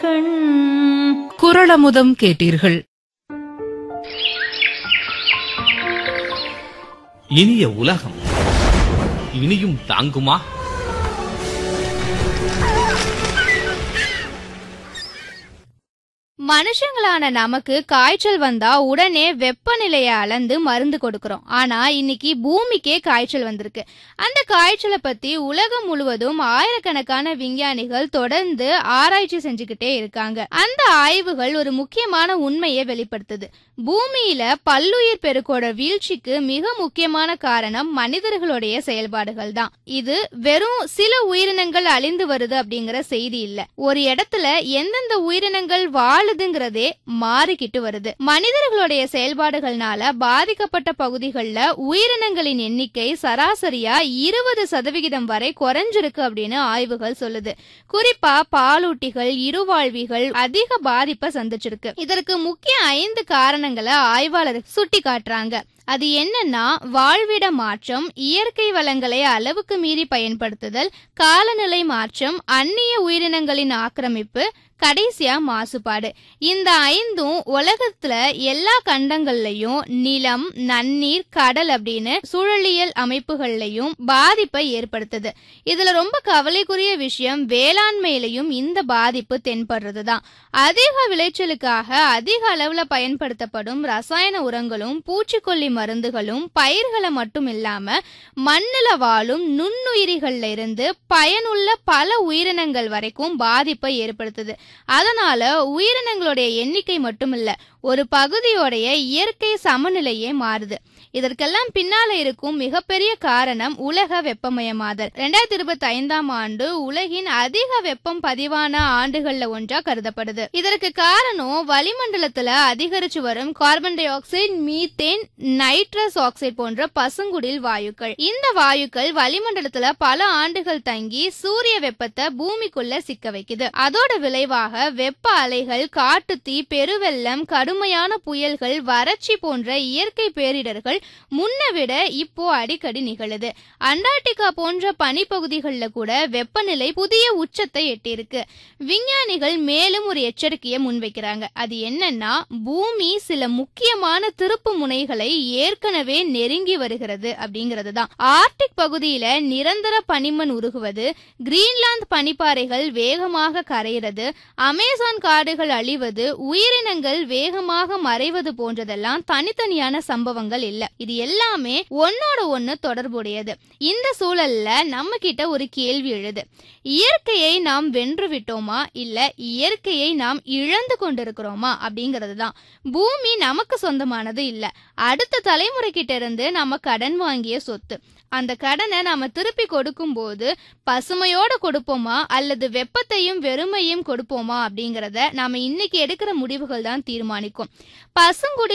கண் குரளமுதம் கேட்டீர்கள் இனிய உலகம் இனியும் தாங்குமா மனுஷங்களான நமக்கு காய்ச்சல் வந்தா உடனே வெப்பநிலையை அளந்து மருந்து கொடுக்கறோம் ஆனா இன்னைக்கு பூமிக்கே காய்ச்சல் வந்திருக்கு அந்த காய்ச்சலை பத்தி உலகம் முழுவதும் ஆயிரக்கணக்கான விஞ்ஞானிகள் தொடர்ந்து ஆராய்ச்சி செஞ்சுக்கிட்டே இருக்காங்க அந்த ஆய்வுகள் ஒரு முக்கியமான உண்மையை வெளிப்படுத்துது பூமியில பல்லுயிர் பெருக்கோட வீழ்ச்சிக்கு மிக முக்கியமான காரணம் மனிதர்களுடைய செயல்பாடுகள் தான் இது வெறும் சில உயிரினங்கள் அழிந்து வருது அப்படிங்கிற செய்தி இல்ல ஒரு இடத்துல எந்தெந்த உயிரினங்கள் வாழுதுங்கிறதே மாறிக்கிட்டு வருது மனிதர்களுடைய செயல்பாடுகள்னால பாதிக்கப்பட்ட பகுதிகளில் உயிரினங்களின் எண்ணிக்கை சராசரியா இருபது சதவிகிதம் வரை குறைஞ்சிருக்கு அப்படின்னு ஆய்வுகள் சொல்லுது குறிப்பா பாலூட்டிகள் இருவாழ்விகள் அதிக பாதிப்பை சந்திச்சிருக்கு இதற்கு முக்கிய ஐந்து காரணங்களை ஆய்வாளர் சுட்டி காட்டுறாங்க அது என்னன்னா வாழ்விட மாற்றம் இயற்கை வளங்களை அளவுக்கு மீறி பயன்படுத்துதல் காலநிலை மாற்றம் அந்நிய உயிரினங்களின் ஆக்கிரமிப்பு கடைசியா மாசுபாடு இந்த ஐந்தும் உலகத்துல எல்லா கண்டங்கள்லயும் நிலம் நன்னீர் கடல் அப்படின்னு சூழலியல் அமைப்புகள்லயும் பாதிப்பை ஏற்படுத்துது இதுல ரொம்ப கவலைக்குரிய விஷயம் வேளாண்மையிலையும் இந்த பாதிப்பு தென்படுறதுதான் அதிக விளைச்சலுக்காக அதிக அளவுல பயன்படுத்தப்படும் ரசாயன உரங்களும் பூச்சிக்கொல்லி மருந்துகளும் பயிர்களை மட்டும் இல்லாம மண்ணுல வாழும் நுண்ணுயிரிகள்ல இருந்து பயனுள்ள பல உயிரினங்கள் வரைக்கும் பாதிப்பை ஏற்படுத்துது அதனால உயிரினங்களுடைய எண்ணிக்கை மட்டும் இல்ல ஒரு பகுதியோடைய இயற்கை சமநிலையே மாறுது இதற்கெல்லாம் பின்னால இருக்கும் மிகப்பெரிய காரணம் உலக வெப்பமயமாதல் ரெண்டாயிரத்தி இருபத்தி ஐந்தாம் ஆண்டு உலகின் அதிக வெப்பம் பதிவான ஆண்டுகள்ல ஒன்றா கருதப்படுது இதற்கு காரணம் வளிமண்டலத்துல அதிகரிச்சு வரும் carbon dioxide methane nitrous oxide போன்ற பசுங்குடில் வாயுக்கள் இந்த வாயுக்கள் வளிமண்டலத்துல பல ஆண்டுகள் தங்கி சூரிய வெப்பத்தை பூமிக்குள்ள சிக்க வைக்குது அதோட விளைவாக வெப்ப அலைகள் காட்டுத்தீ பெருவெள்ளம் கடுமையான புயல்கள் வறட்சி போன்ற இயற்கை பேரிடர்கள் முன்ன விட இப்போ அடிக்கடி நிகழுது அண்டார்டிகா போன்ற பனிப்பகுதிகளில் கூட வெப்பநிலை புதிய உச்சத்தை எட்டியிருக்கு விஞ்ஞானிகள் மேலும் ஒரு எச்சரிக்கையை முன்வைக்கிறாங்க அது என்னன்னா பூமி சில முக்கியமான திருப்பு முனைகளை ஏற்கனவே நெருங்கி வருகிறது அப்படிங்கிறது தான் ஆர்டிக் பகுதியில நிரந்தர பனிமண் உருகுவது கிரீன்லாந்து பனிப்பாறைகள் வேகமாக கரைகிறது அமேசான் காடுகள் அழிவது உயிரினங்கள் வேகமாக மறைவது போன்றதெல்லாம் தனித்தனியான சம்பவங்கள் இல்ல இது எல்லாமே ஒன்னோட ஒண்ணு தொடர்புடையது இந்த சூழல்ல நம்ம கிட்ட ஒரு கேள்வி எழுது இயற்கையை நாம் வென்று விட்டோமா இல்ல இயற்கையை நாம் இழந்து கொண்டிருக்கிறோமா அப்படிங்கிறது தான் பூமி நமக்கு சொந்தமானது இல்ல அடுத்த தலைமுறை கிட்ட இருந்து நம்ம கடன் வாங்கிய சொத்து அந்த கடனை நாம திருப்பி கொடுக்கும் போது பசுமையோட கொடுப்போமா அல்லது வெப்பத்தையும் வெறுமையும் கொடுப்போமா அப்படிங்கறத நாம இன்னைக்கு எடுக்கிற முடிவுகள் தான் தீர்மானிக்கும் பசுங்குடி